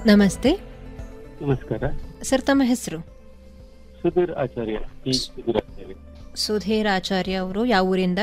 ನಮಸ್ತೆ ನಮಸ್ಕಾರ ಸರ್ ತಮ್ಮ ಹೆಸರು ಸುಧೀರ್ ಆಚಾರ್ಯ ಈ ಸುಧೀರ್ ಆಚಾರ್ಯ ಸುಧೀರ್ ಆಚಾರ್ಯ ಅವರು ಯಾವ ಊರಿಂದ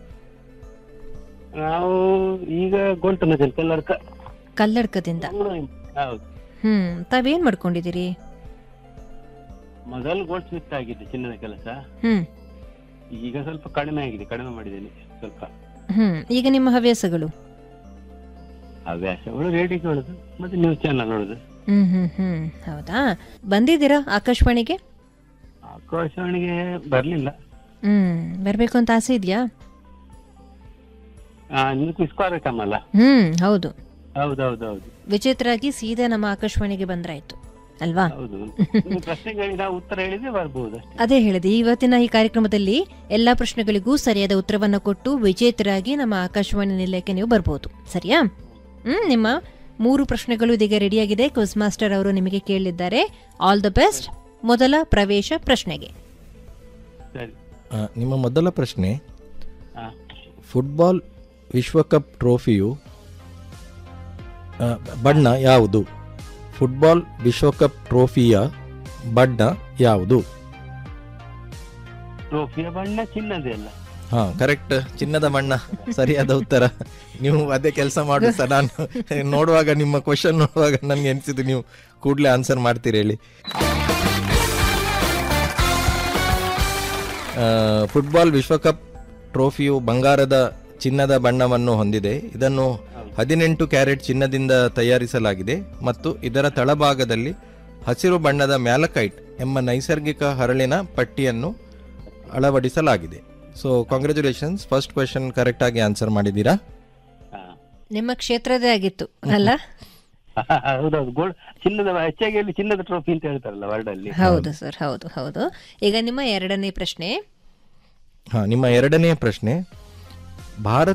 ನಾವು ಈಗ ಗೋಲ್ಟನದಲ್ಲಿ ಕಲ್ಲಡ್ಕ ಕಲ್ಲಡ್ಕದಿಂದ ಹೌದು ಹ್ಮ್ ತಾವೇನ್ ಮಾಡ್ಕೊಂಡಿದ್ದೀರಿ ಮೊದಲು ಗೋಲ್ಡ್ ಸ್ಮಿತ್ ಆಗಿದ್ದೆ ಚಿನ್ನದ ಕೆಲಸ ಹ್ಮ್ ಈಗ ಸ್ವಲ್ಪ ಕಡಿಮೆ ಆಗಿದೆ ಕಡಿಮೆ ಮಾಡಿದ್ದೇನೆ ಸ್ವಲ್ಪ ಹ್ಮ್ ಈಗ ನಿಮ್ಮ ಹವ್ಯಾಸಗಳು ಹವ್ಯಾಸಗಳು ರೇಡಿಯೋ ಕೇಳುದು ಮತ್ತೆ ನ್ಯೂಸ್ ಚಾನಲ್ ನೋಡುದು ಹ್ಮ್ ಹ್ಮ್ ಹ್ಮ್ ಹೌದಾ ಬಂದಿದ್ದೀರಾ ಆಕಾಶವಾಣಿಗೆ ಆಕಾಶವಾಣಿಗೆ ಬರ್ಲಿಲ್ಲ ಹ್ಮ್ ಬರ್ಬೇಕು ಅಂತ ಆಸೆ ಇದೆಯಾ ಆ, ನಿಮ್ಗೆ ಕ್ವಿಸ್ ಕಾರ್ಯಕ್ರಮ ಅಲ್ಲ ಹ್ಮ್ ಹೌದು ಹೌದೌದೌದು ವಿಚಿತ್ರಾಗಿ ಸೀದಾ ನಮ್ಮ ಆಕಾಶವಾಣಿಗೆ ಬಂದ್ರಾಯ್ತು ಅಲ್ವಾ ಹೌದು ನೀವು ಪ್ರಶ್ನೆಗಳಿಗೆ ನಾವು ಉತ್ತರ ಹೇಳಿದ್ರೆ ಬರ್ಬೋದು ಅಷ್ಟೇ ಅದೇ ಹೇಳಿದೆ ಇವತ್ತಿನ ಈ ಕಾರ್ಯಕ್ರಮದಲ್ಲಿ ಎಲ್ಲಾ ಪ್ರಶ್ನೆಗಳಿಗೂ ಸರಿಯಾದ ಉತ್ತರವನ್ನು ಕೊಟ್ಟು ವಿಜೇತರಾಗಿ ನಮ್ಮ ಆಕಾಶವಾಣಿ ನಿಲಯಕ್ಕೆ ನೀವು ಬರ್ಬೋದು ಸರಿಯಾ ಹ್ಮ್ ನಿಮ್ಮ ಮೂರು ಪ್ರಶ್ನೆಗಳು ಇದೀಗ ರೆಡಿಯಾಗಿದೆ ಕ್ವಿಸ್ ಮಾಸ್ಟರ್ ಅವರು ನಿಮಗೆ ಕೇಳಿದ್ದಾರೆ ಆಲ್ ದ ಬೆಸ್ಟ್ ಮೊದಲ ಪ್ರವೇಶ ಪ್ರಶ್ನೆಗೆ ಸರಿ ಆ, ನಿಮ್ಮ ಮೊದಲ ಪ್ರಶ್ನೆ ಹಾ ಫುಟ್ಬಾಲ್ ವಿಶ್ವಕಪ್ ಟ್ರೋಫಿಯು ಆ, ಬಣ್ಣ ಯಾವುದು ಫುಟ್ಬಾಲ್ ವಿಶ್ವಕಪ್ ಟ್ರೋಫಿಯ ಬಣ್ಣ ಯಾವುದು ಟ್ರೋಫಿಯ ಬಣ್ಣ ಚಿನ್ನದೇ ಅಲ್ಲ ಹಾ ಕರೆಕ್ಟ್ ಚಿನ್ನದ ಬಣ್ಣ ಸರಿಯಾದ ಉತ್ತರ ನೀವು ಅದೇ ಕೆಲಸ ಮಾಡು ಸರ್ ನಾನು ನೋಡುವಾಗ ನಿಮ್ಮ ಕ್ವಶನ್ ನೋಡುವಾಗ ನನಗೆ ಅನಿಸಿದ್ದು ನೀವು ಕೂಡಲೇ ಆನ್ಸರ್ ಮಾಡ್ತೀರಿ ಹೇಳಿ ಆ, ಫುಟ್ಬಾಲ್ ವಿಶ್ವಕಪ್ ಟ್ರೋಫಿಯು ಬಂಗಾರದ ಚಿನ್ನದ ಬಣ್ಣವನ್ನು ಹೊಂದಿದೆ ಇದನ್ನು ಹದಿನೆಂಟು ಕ್ಯಾರೆಟ್ ಚಿನ್ನದಿಂದ ತಯಾರಿಸಲಾಗಿದೆ ಮತ್ತು ಇದರ ತಳಭಾಗದಲ್ಲಿ ಹಸಿರು ಬಣ್ಣದ ಮ್ಯಾಲಕೈಟ್ ಎಂಬ ನೈಸರ್ಗಿಕ ಹರಳಿನ ಪಟ್ಟಿಯನ್ನು ಅಳವಡಿಸಲಾಗಿದೆ so congratulations first question correct ಆಗಿ ಆನ್ಸರ್ ಮಾಡಿದ್ದೀರಾ ಹಾ ನಿಮ್ಮ ಕ್ಷೇತ್ರದೇ ಆಗಿತ್ತು ಅಲ್ಲ ಹೌದೌದು ಗೋಲ್ಡ್ ಚಿನ್ನದ ಹೆಚ್ಚಾಗಿ ಹೇಳಿ ಚಿನ್ನದ ಟ್ರೋಫಿ ಅಂತ ಹೇಳ್ತಾರಲ್ಲ ವರ್ಲ್ಡ್ ಅಲ್ಲಿ ಹೌದು ಸರ್ ಹೌದು ಹೌದು ಈಗ ನಿಮ್ಮ ಎರಡನೇ ಪ್ರಶ್ನೆ ಹಾ ನಿಮ್ಮ ಎರಡನೆಯ ಪ್ರಶ್ನೆ ಭಾರತ